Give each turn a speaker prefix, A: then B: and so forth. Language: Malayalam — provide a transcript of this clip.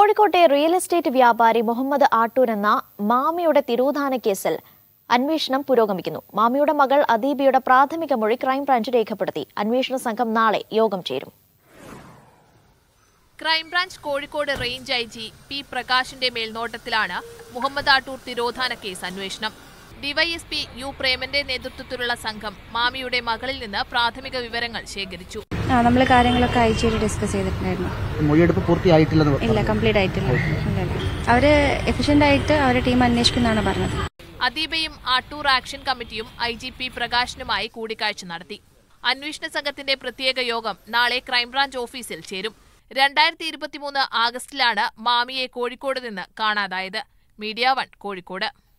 A: കോഴിക്കോട്ടെ റിയൽ എസ്റ്റേറ്റ് വ്യാപാരി മുഹമ്മദ് ആട്ടൂർ എന്ന മാമിയുടെ തിരോധാന കേസിൽ അന്വേഷണം പുരോഗമിക്കുന്നു മാമിയുടെ മകൾ അദീബിയുടെ പ്രാഥമിക മൊഴി ക്രൈംബ്രാഞ്ച് രേഖപ്പെടുത്തി അന്വേഷണ സംഘം നാളെ യോഗം ചേരും
B: crime branch Kozhikode range I G P പ്രകാശിന്റെ മേൽനോട്ടത്തിലാണ് മുഹമ്മദ് ആട്ടൂർ തിരോധാന കേസ് അന്വേഷണം ഡിവൈഎസ്പി യു പ്രേമന്റെ നേതൃത്വത്തിലുള്ള സംഘം മാമിയുടെ മകളിൽ നിന്ന് പ്രാഥമിക വിവരങ്ങൾ ശേഖരിച്ചു
C: ആ നമ്മൾ കാര്യങ്ങളൊക്കെ അയച്ചു ഡിസ്കസ് ചെയ്തിട്ടുണ്ടായിരുന്നു
D: മൊഴിയെടുപ്പ് പൂർത്തിയായിട്ടില്ലെന്ന്
C: ഇല്ല കംപ്ലീറ്റ് ആയിട്ടില്ല ഇല്ല ഇല്ല അവര് എഫിഷ്യന്റ് ആയിട്ട് അവരുടെ ടീം അന്വേഷിക്കുന്നതാണ് പറഞ്ഞത്
B: അദീബയും ആട്ടൂർ ആക്ഷൻ കമ്മിറ്റിയും ഐ ജി പി പ്രകാശിനുമായി കൂടിക്കാഴ്ച നടത്തി അന്വേഷണ സംഘത്തിന്റെ പ്രത്യേക യോഗം നാളെ ക്രൈംബ്രാഞ്ച് ഓഫീസിൽ ചേരും രണ്ടായിരത്തി ഇരുപത്തിമൂന്ന് ആഗസ്റ്റിലാണ് മാമിയെ കോഴിക്കോട് നിന്ന് കാണാതായത് മീഡിയ വൺ കോഴിക്കോട്